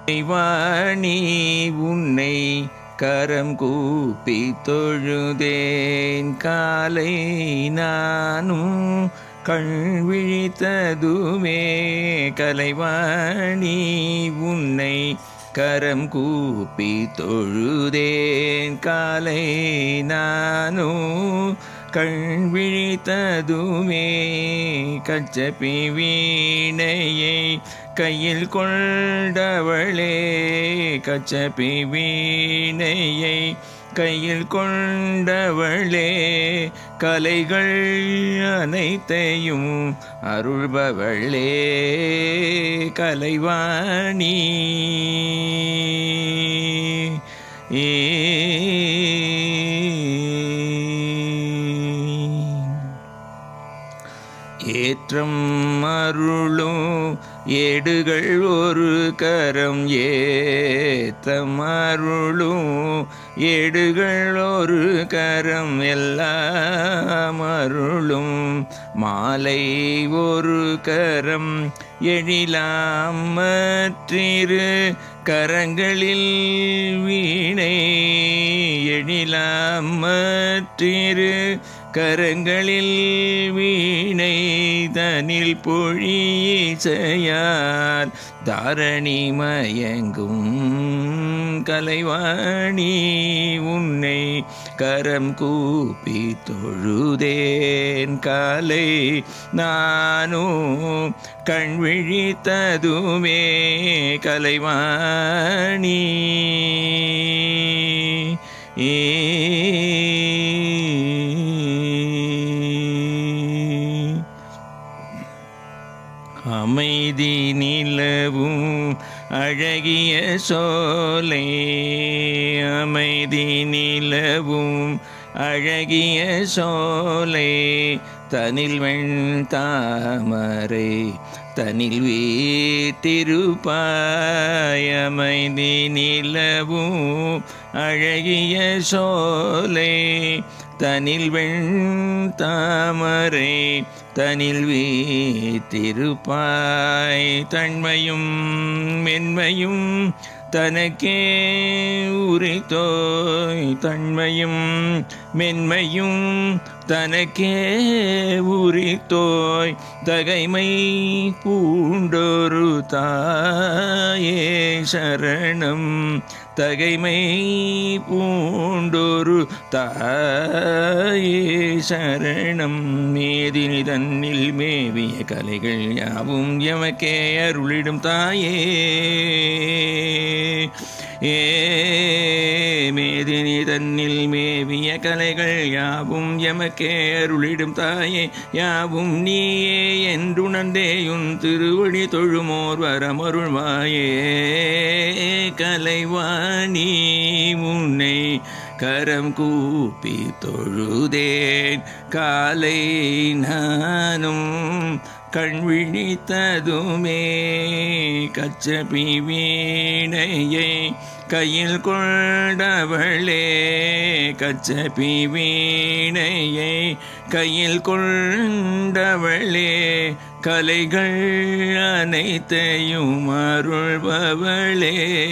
வாணி உன்னை கரம் கூப்பி தொழுதேன் காலை நானும் கண் விழித்ததுமே கலைவாணி உன்னை கரம் கூப்பி தொழுதேன் காலை நானும் கண் விழித்ததுமே கச்சப்பி வீணையை கையில் கொண்டவளே கச்சப்பி வீணையை கையில் கொண்டவளே கலைகள் அனைத்தையும் அருள்பவளே கலைவாணி ஏ ஏற்றம் அருளும் ஏடுகள் ஒரு கரம் ஏத்தம் அருளும் ஏடுகள் ஒரு கரம் எல்லாம் அருளும் மாலை ஒரு கரம் எழிலாம் மற்றிரு கரங்களில் வீணை எழிலாம் மற்றிரு கரங்களில் வீணை தனில் பொழிசையால் தாரணி மயங்கும் கலைவாணி உன்னை கரம் கூப்பி தொழுதேன் காலை நானும் கண் விழித்ததுமே கலைவாணி ஏ அமைதி நிலவும் அழகிய சோலை அமைதி நிலவும் அழகிய சோலை தனில் வெண் தாமரை தனில் வீட்டிருப்பாய் அமைதி நிலவும் அழகிய சோலை தனில் வெண் தாமரை தனில் வீத்திருப்பாய் தன்மையும் மென்மையும் தனக்கே உரித்தோய் தன்மையும் மென்மையும் தனக்கே உரித்தோய் தகைமை பூண்டொரு தாயே சரணம் தகைமை பூண்டொரு தாயே சரணம் மேதினி தன்னில் மேவிய கலைகள் யாவும் எமக்கே அருளிடும் தாயே ஏ மேதினி தன்னில் மேவிய கலைகள் யாவும் எமக்கே அருளிடும் தாயே யாவும் நீயே என்றுணர்ந்தேயுன் திருவடி தொழுமோர் வரமருள்வாயே கலைவாணி உன்னை கரம் கூப்பி தொழுதேன் காலை நானும் கண் விழித்ததுமே கச்சபி வீணையை கையில் கொண்டவளே கச்சபி வீணையை கையில் கொண்டவளே கலைகள் அனைத்தையும் அருள்பவளே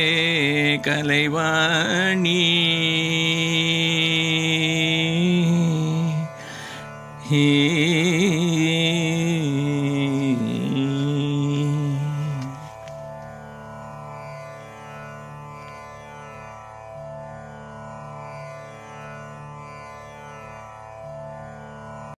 கலைவாணி ஹே